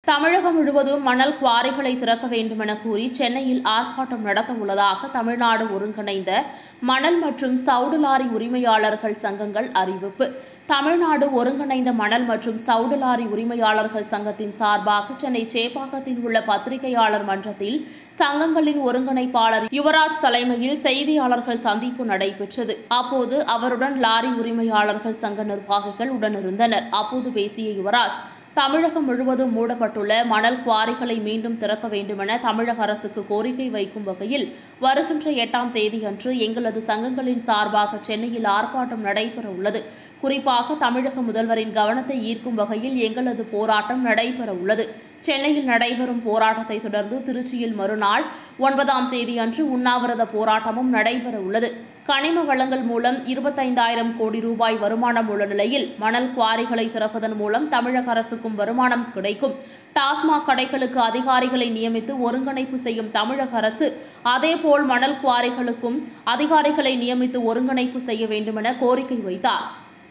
தமிழகம் முழுவதும் மணல் குவாரிகளை திறக்க வேண்டுமென கூறி சென்னையில் ஆர்ப்பாட்டம் நடத்த உள்ளதாக தமிழ்நாடு ஒருங்கிணைந்த மணல் மற்றும் சவுடு லாரி உரிமையாளர்கள் சங்கங்கள் அறிவிப்பு தமிழ்நாடு ஒருங்கிணைந்த மணல் மற்றும் சவுடு லாரி உரிமையாளர்கள் சங்கத்தின் சார்பாக சென்னை சேப்பாக்கத்தில் உள்ள பத்திரிகையாளர் மன்றத்தில் சங்கங்களின் ஒருங்கிணைப்பாளர் யுவராஜ் தலைமையில் செய்தியாளர்கள் சந்திப்பு நடைபெற்றது அப்போது அவருடன் லாரி உரிமையாளர்கள் சங்க நிர்வாகிகள் உடனிருந்தனர் அப்போது பேசிய யுவராஜ் தமிழகம் முழுவதும் மூடப்பட்டுள்ள மணல் குவாரிகளை மீண்டும் திறக்க வேண்டுமென தமிழக அரசுக்கு கோரிக்கை வைக்கும் வகையில் வருகின்ற எட்டாம் தேதியன்று எங்களது சங்கங்களின் சார்பாக சென்னையில் ஆர்ப்பாட்டம் நடைபெற உள்ளது குறிப்பாக தமிழக முதல்வரின் கவனத்தை ஈர்க்கும் வகையில் எங்களது போராட்டம் நடைபெற உள்ளது சென்னையில் நடைபெறும் போராட்டத்தை தொடர்ந்து திருச்சியில் மறுநாள் ஒன்பதாம் தேதியன்று உண்ணாவிரத போராட்டமும் நடைபெற உள்ளது கனிம வளங்கள் மூலம் இருபத்தைந்தாயிரம் கோடி ரூபாய் வருமானம் உள்ள நிலையில் மணல் குவாரிகளை திறப்பதன் மூலம் தமிழக அரசுக்கும் வருமானம் கிடைக்கும் டாஸ்மாக் கடைகளுக்கு அதிகாரிகளை நியமித்து ஒருங்கிணைப்பு செய்யும் தமிழக அரசு அதேபோல் மணல் குவாரிகளுக்கும் அதிகாரிகளை நியமித்து ஒருங்கிணைப்பு செய்ய வேண்டுமென கோரிக்கை வைத்தார்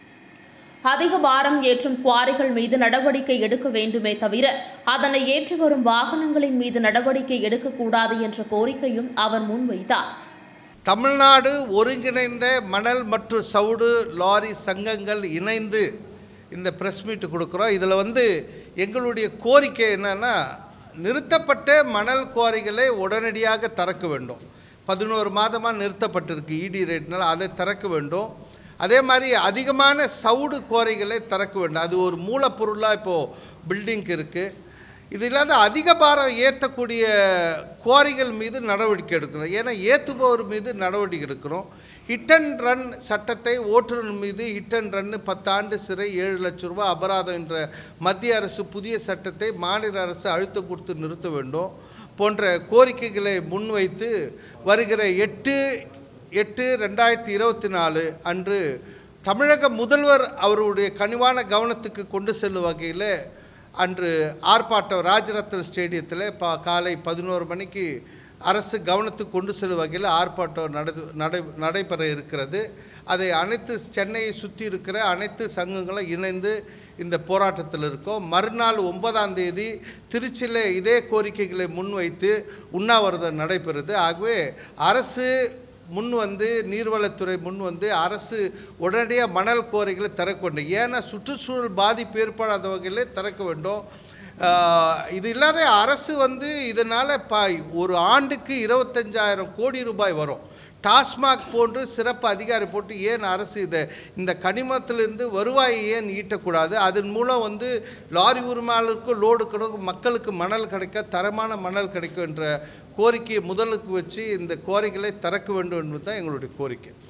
அதிக பாரம் ஏற்றும் குவாரிகள் மீது நடவடிக்கை எடுக்க வேண்டுமே தவிர அதனை ஏற்றி வரும் வாகனங்களின் மீது நடவடிக்கை எடுக்கக்கூடாது என்ற கோரிக்கையும் அவர் முன்வைத்தார் தமிழ்நாடு ஒருங்கிணைந்த மணல் மற்றும் சவுடு லாரி சங்கங்கள் இணைந்து இந்த ப்ரெஸ் மீட் கொடுக்குறோம் இதில் வந்து எங்களுடைய கோரிக்கை என்னென்னா நிறுத்தப்பட்ட மணல் குவாரிகளை உடனடியாக திறக்க வேண்டும் பதினோரு மாதமாக நிறுத்தப்பட்டிருக்கு இடி ரேட்னால் அதை திறக்க வேண்டும் அதே மாதிரி அதிகமான சவுடு குவாரிகளை திறக்க வேண்டும் அது ஒரு மூலப்பொருளாக இப்போது பில்டிங்க்கு இருக்குது இது இல்லாத அதிக பாரம் ஏற்றக்கூடிய குவாரிகள் மீது நடவடிக்கை எடுக்கணும் ஏன்னா ஏற்றுபவர் மீது நடவடிக்கை எடுக்கணும் ஹிட் அண்ட் ரன் சட்டத்தை ஓட்டுநர் மீது ஹிட் அண்ட் ரன்னு பத்தாண்டு சிறை ஏழு லட்சம் ரூபாய் அபராதம் என்ற மத்திய அரசு புதிய சட்டத்தை மாநில அரசு அழுத்தம் கொடுத்து நிறுத்த வேண்டும் போன்ற கோரிக்கைகளை முன்வைத்து வருகிற எட்டு எட்டு ரெண்டாயிரத்தி இருபத்தி நாலு அன்று தமிழக முதல்வர் அவருடைய கனிவான கவனத்துக்கு கொண்டு செல்லும் வகையில் அன்று ஆர்ப்பாட்டம் ராஜரத்ன ஸ்டேடியத்தில் பா காலை பதினோரு மணிக்கு அரசு கவனத்துக்கு கொண்டு செல்லும் வகையில் ஆர்ப்பாட்டம் நட நடை நடைபெற இருக்கிறது அதை அனைத்து சென்னையை சுற்றி இருக்கிற அனைத்து சங்கங்களும் இணைந்து இந்த போராட்டத்தில் இருக்கோம் மறுநாள் ஒன்பதாம் தேதி திருச்சியில் இதே கோரிக்கைகளை முன்வைத்து உண்ணாவிரதம் நடைபெறுது ஆகவே அரசு முன் வந்து நீர்வளத்துறை முன் வந்து அரசு உடனடியாக மணல் கோரிக்கைகளை திறக்க வேண்டும் ஏன்னா சுற்றுச்சூழல் பாதிப்பு ஏற்படாத வகையிலே திறக்க வேண்டும் ஆஹ் இது இல்லாத அரசு வந்து இதனால் ப ஒரு ஆண்டுக்கு இருபத்தஞ்சாயிரம் கோடி ரூபாய் வரும் டாஸ்மாக் போன்று சிறப்பு அதிகாரி போட்டு ஏன் அரசு இதை இந்த கனிமத்திலிருந்து வருவாயை ஏன் ஈட்டக்கூடாது அதன் மூலம் வந்து லாரி உரிமையாளருக்கும் லோடு கிடைக்கும் மக்களுக்கு மணல் கிடைக்க தரமான மணல் கிடைக்கும் என்ற கோரிக்கையை முதலுக்கு வச்சு இந்த கோரிக்கைகளை திறக்க வேண்டும் என்பது தான் எங்களுடைய கோரிக்கை